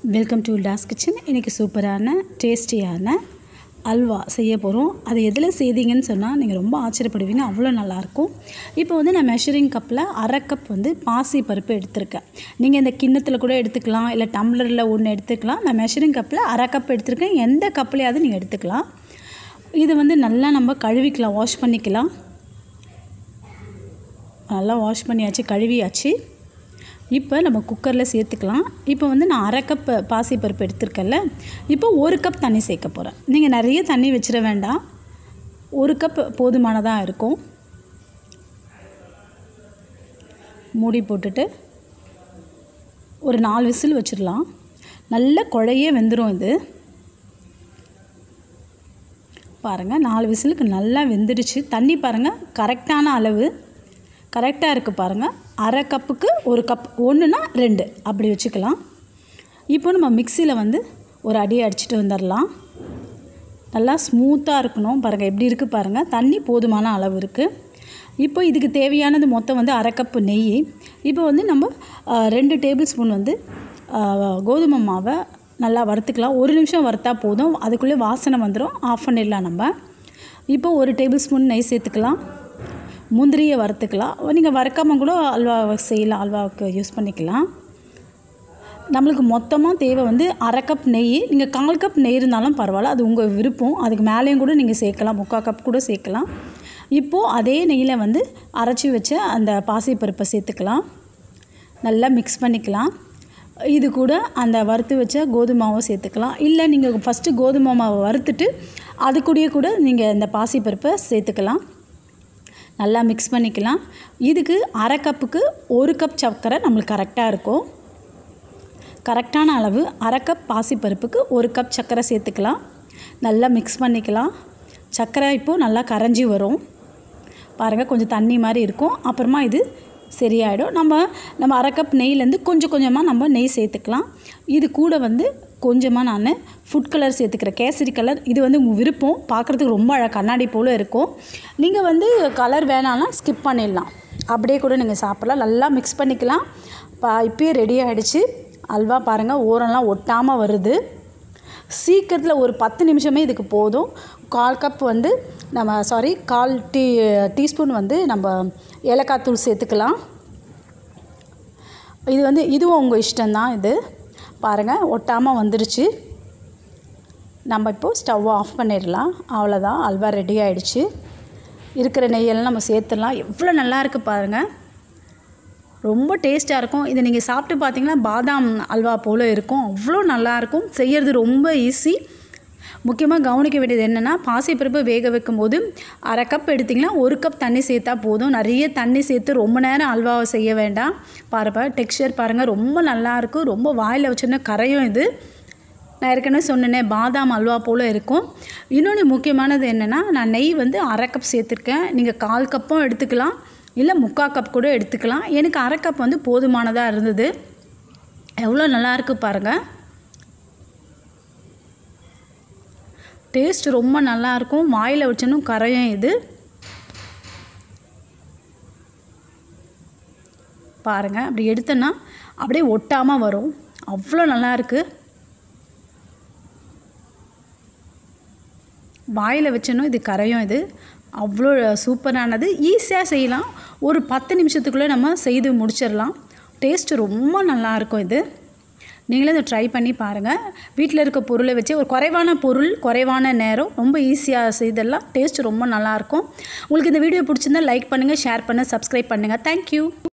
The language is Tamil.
வெல்கம் டு டாஸ் கிச்சன் இன்றைக்கி சூப்பரான டேஸ்டியான அல்வா செய்ய போகிறோம் அது எதில் செய்தீங்கன்னு சொன்னால் நீங்கள் ரொம்ப ஆச்சரியப்படுவீங்க அவ்வளோ நல்லாயிருக்கும் இப்போ வந்து நான் மெஷரிங் கப்பில் அரை கப் வந்து பாசி பருப்பு எடுத்திருக்கேன் நீங்கள் இந்த கிண்ணத்தில் கூட எடுத்துக்கலாம் இல்லை டம்ளரில் ஒன்று எடுத்துக்கலாம் நான் மெஷரிங் கப்பில் அரை கப் எடுத்திருக்கேன் எந்த கப்லையாவது நீங்கள் எடுத்துக்கலாம் இது வந்து நல்லா நம்ம கழுவிக்கலாம் வாஷ் பண்ணிக்கலாம் நல்லா வாஷ் பண்ணியாச்சு கழுவியாச்சு இப்போ நம்ம குக்கரில் சேர்த்துக்கலாம் இப்போ வந்து நான் அரை கப் பாசிப்பருப்பு எடுத்திருக்கேன்ல இப்போ ஒரு கப் தண்ணி சேர்க்க போகிறேன் நீங்கள் நிறைய தண்ணி வச்சிட வேண்டாம் ஒரு கப் போதுமானதாக இருக்கும் மூடி போட்டுட்டு ஒரு நாலு விசில் வச்சிடலாம் நல்ல குழைய வெந்துடும் இது பாருங்கள் நாலு விசிலுக்கு நல்லா வெந்துடுச்சு தண்ணி பாருங்கள் கரெக்டான அளவு கரெக்டாக இருக்குது பாருங்கள் அரை கப்புக்கு ஒரு கப் ஒன்றுனா ரெண்டு அப்படி வச்சுக்கலாம் இப்போ நம்ம மிக்சியில் வந்து ஒரு அடி அடிச்சுட்டு வந்துடலாம் நல்லா ஸ்மூத்தாக இருக்கணும் பாருங்கள் எப்படி இருக்குது பாருங்கள் தண்ணி போதுமான அளவு இருக்குது இப்போ இதுக்கு தேவையானது மொத்தம் வந்து அரை கப்பு நெய் இப்போ வந்து நம்ம ரெண்டு டேபிள் ஸ்பூன் வந்து கோதுமை மாவை நல்லா வறுத்துக்கலாம் ஒரு நிமிஷம் வறுத்தா போதும் அதுக்குள்ளே வாசனை வந்துடும் ஆஃப் பண்ணிடலாம் நம்ம இப்போ ஒரு டேபிள் ஸ்பூன் நெய் சேர்த்துக்கலாம் முந்திரியை வறுத்துக்கலாம் நீங்கள் வறுக்காமல் கூட அல்வா செய்யலாம் அல்வாவுக்கு யூஸ் பண்ணிக்கலாம் நம்மளுக்கு மொத்தமாக தேவை வந்து அரை கப் நெய் நீங்கள் கால் கப் நெய் இருந்தாலும் பரவாயில்ல அது உங்கள் விருப்பம் அதுக்கு மேலேயும் கூட நீங்கள் சேர்க்கலாம் முக்கால் கப் கூட சேர்க்கலாம் இப்போது அதே நெய்யில் வந்து அரைச்சி வச்ச அந்த பாசிப்பருப்பை சேர்த்துக்கலாம் நல்லா மிக்ஸ் பண்ணிக்கலாம் இது கூட அந்த வறுத்து வச்ச கோதுமாவை சேர்த்துக்கலாம் இல்லை நீங்கள் ஃபஸ்ட்டு கோதுமை மாவை வறுத்துட்டு அது கூடயே கூட நீங்கள் இந்த பாசிப்பருப்பை சேர்த்துக்கலாம் நல்லா மிக்ஸ் பண்ணிக்கலாம் இதுக்கு அரை கப்புக்கு ஒரு கப் சர்க்கரை நம்மளுக்கு கரெக்டாக இருக்கும் கரெக்டான அளவு அரை கப் பாசிப்பருப்புக்கு ஒரு கப் சர்க்கரை சேர்த்துக்கலாம் நல்லா மிக்ஸ் பண்ணிக்கலாம் சர்க்கரை இப்போது நல்லா கரைஞ்சி வரும் பாருங்கள் கொஞ்சம் தண்ணி மாதிரி இருக்கும் அப்புறமா இது சரியாயிடும் நம்ம நம்ம அரை கப் நெய்லேருந்து கொஞ்சம் கொஞ்சமாக நம்ம நெய் சேர்த்துக்கலாம் இது கூட வந்து கொஞ்சமாக நான் ஃபுட் கலர் சேர்த்துக்கிறேன் கேசரி கலர் இது வந்து உங்கள் விருப்பம் பார்க்குறதுக்கு ரொம்ப அழகாக கண்ணாடி போல் இருக்கும் நீங்கள் வந்து கலர் வேணாம்னா ஸ்கிப் பண்ணிடலாம் அப்படியே கூட நீங்கள் சாப்பிட்லாம் நல்லா மிக்ஸ் பண்ணிக்கலாம் பா இப்போயே ரெடி ஆகிடுச்சு அல்வா பாருங்கள் ஓரெல்லாம் ஒட்டாமல் வருது சீக்கிரத்தில் ஒரு பத்து நிமிஷமே இதுக்கு போதும் கால் கப் வந்து நம்ம சாரி கால் டீ டீஸ்பூன் வந்து நம்ம ஏலக்காய் தூள் சேர்த்துக்கலாம் இது வந்து இதுவும் உங்கள் இஷ்டம்தான் இது பாருங்கள் ஒட்டாமல் வந்துடுச்சு நம்ம இப்போது ஸ்டவ் ஆஃப் பண்ணிடலாம் அவ்வளோதான் அல்வா ரெடி ஆகிடுச்சு இருக்கிற நெய்யெல்லாம் நம்ம சேர்த்துடலாம் எவ்வளோ நல்லா இருக்குது பாருங்கள் ரொம்ப டேஸ்ட்டாக இருக்கும் இதை நீங்கள் சாப்பிட்டு பார்த்தீங்கன்னா பாதாம் அல்வா போல் இருக்கும் அவ்வளோ நல்லாயிருக்கும் செய்கிறது ரொம்ப ஈஸி முக்கியமாக கவனிக்க வேண்டியது என்னென்னா பாசிப்பருப்பு வேக வைக்கும்போது அரை கப் எடுத்திங்கன்னா ஒரு கப் தண்ணி சேர்த்தா போதும் நிறைய தண்ணி சேர்த்து ரொம்ப நேரம் அல்வாவை செய்ய வேண்டாம் பாருப்பா டெக்ஸ்சர் பாருங்கள் ரொம்ப நல்லாயிருக்கும் ரொம்ப வாயில் வச்சோன்னா கரையும் இது நான் ஏற்கனவே சொன்னேனே பாதாம் அல்வா போல் இருக்கும் இன்னொன்று முக்கியமானது என்னென்னா நான் நெய் வந்து அரை கப் சேர்த்துருக்கேன் நீங்கள் கால் கப்பும் எடுத்துக்கலாம் இல்லை முக்கால் கப் கூட எடுத்துக்கலாம் எனக்கு அரை கப் வந்து போதுமானதாக இருந்தது எவ்வளோ நல்லாயிருக்கு பாருங்கள் டேஸ்ட் ரொம்ப நல்லாயிருக்கும் வாயில் வச்சனும் கரையும் இது பாருங்கள் அப்படி எடுத்தோன்னா அப்படியே ஒட்டாமல் வரும் அவ்வளோ நல்லாயிருக்கு வாயில் வச்சனும் இது கரையும் இது அவ்வளோ சூப்பரானது ஈஸியாக செய்யலாம் ஒரு பத்து நிமிஷத்துக்குள்ளே நம்ம செய்து முடிச்சிடலாம் டேஸ்ட்டு ரொம்ப நல்லாயிருக்கும் இது நீங்களே இதை ட்ரை பண்ணி பாருங்கள் வீட்டில் இருக்க பொருளை வச்சு ஒரு குறைவான பொருள் குறைவான நேரம் ரொம்ப ஈஸியாக செய்தெல்லாம் டேஸ்ட் ரொம்ப நல்லாயிருக்கும் உங்களுக்கு இந்த வீடியோ பிடிச்சிருந்தா லைக் பண்ணுங்கள் ஷேர் பண்ணுங்கள் சப்ஸ்கிரைப் பண்ணுங்கள் தேங்க்யூ